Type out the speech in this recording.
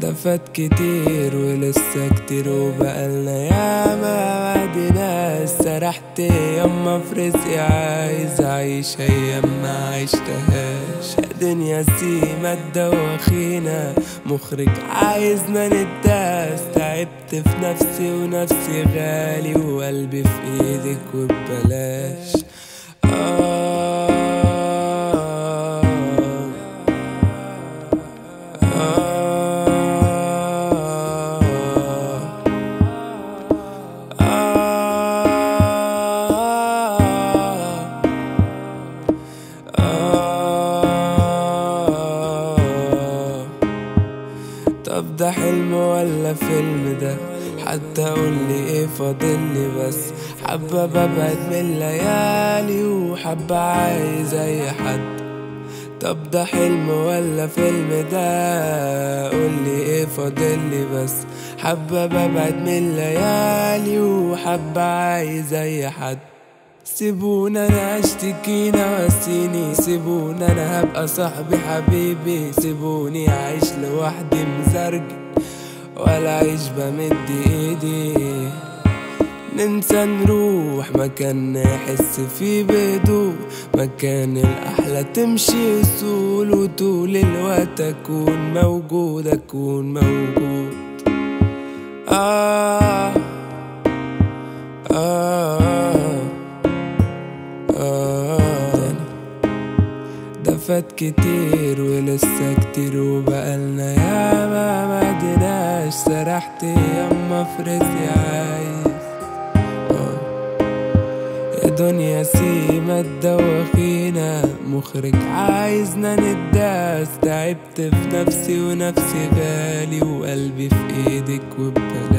ده فات كتير ولسه كتير وبقالنا ياما معدناش سرحت يما في رزقي عايز اعيش ايام ما عشتهاش يا دنيا سيما تدوخينا مخرج عايزنا نداس تعبت في نفسي ونفسي غالي وقلبي في ايدك وببلاش آه طب ده حلم ولا فيلم ده حتى قولي ايه فاضلي بس حابة ببعد من الليالي وحابة عايز اي حد طب ده حلم ولا فيلم ده قولي ايه فاضلي بس حابة ببعد من الليالي وحابة عايز اي حد سيبونا انا اشتكي نواسيني سيبونا انا هبقى صاحبي حبيبي سيبوني اعيش لوحدي مزرج ولا اعيش بمد ايدي ننسى نروح مكان نحس فيه بهدوء مكان الأحلى تمشي أصول وطول الوقت أكون موجود أكون موجود آه آه آه ده فات كتير ولسه كتير وبقالنا ياما معدناش سرحت يما في رزقي عايز آه. يا دنيا سيما تدوخينا مخرج عايزنا نداس تعبت في نفسي ونفسي غالي وقلبي في ايدك وببلاش